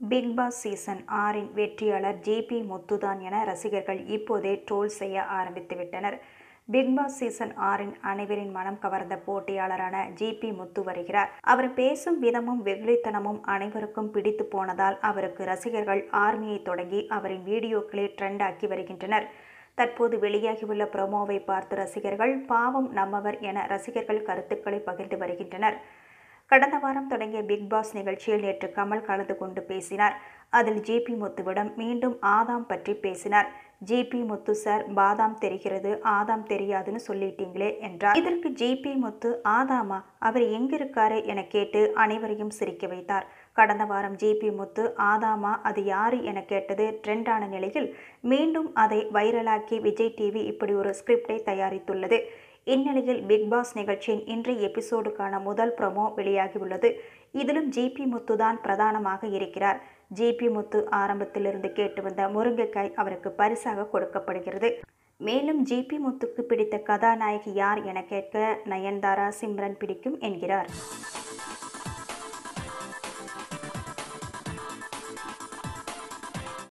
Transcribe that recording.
big Boss season ஆறின் வெற்றியாளர் JP முத்துதான் என ரசிகர்கள் இப்போதே ட்ரோல் செய்ய ஆரம்பித்துவிட்டனர் பிக் பாஸ் சீசன் ஆறின் அனைவரின் மனம் கவர்ந்த போட்டியாளரான ஜிபி முத்து வருகிறார் அவர் பேசும் விதமும் வெகுளித்தனமும் அனைவருக்கும் பிடித்து போனதால் அவருக்கு ரசிகர்கள் ஆர்மியை தொடங்கி அவரின் வீடியோக்களை ட்ரெண்ட் ஆக்கி வருகின்றனர் தற்போது வெளியாகியுள்ள ப்ரோமோவை பார்த்து ரசிகர்கள் பாவம் நம்மவர் என ரசிகர்கள் கருத்துக்களை பகிர்ந்து வருகின்றனர் கடந்த வாரம் தொடங்கிய பிக் பாஸ் நிகழ்ச்சியில் நேற்று கமல் கலந்து கொண்டு பேசினார் அதில் ஜேபி முத்துவிடம் மீண்டும் ஆதாம் பற்றி பேசினார் ஜேபி முத்து சார் பாதாம் தெரிகிறது ஆதாம் தெரியாதுன்னு சொல்லிட்டீங்களே என்றார் இதற்கு ஜேபி முத்து ஆதாமா அவர் எங்கிருக்காரு என கேட்டு அனைவரையும் சிரிக்க வைத்தார் கடந்த வாரம் ஜேபி முத்து ஆதாமா அது யாரு என கேட்டது ட்ரெண்டான நிலையில் மீண்டும் அதை வைரலாக்கி விஜய் டிவி இப்படி ஒரு ஸ்கிரிப்டை தயாரித்துள்ளது இந்நிலையில் பிக் பாஸ் நிகழ்ச்சியின் இன்றைய எபிசோடுக்கான முதல் ப்ரொமோ வெளியாகியுள்ளது இதிலும் ஜிபி முத்து தான் பிரதானமாக இருக்கிறார் ஜிபி முத்து ஆரம்பத்திலிருந்து கேட்டு வந்த முருங்கைக்காய் அவருக்கு பரிசாக கொடுக்கப்படுகிறது மேலும் ஜிபி முத்துக்கு பிடித்த கதாநாயகி யார் என கேட்க நயன்தாரா சிம்ரன் பிடிக்கும் என்கிறார்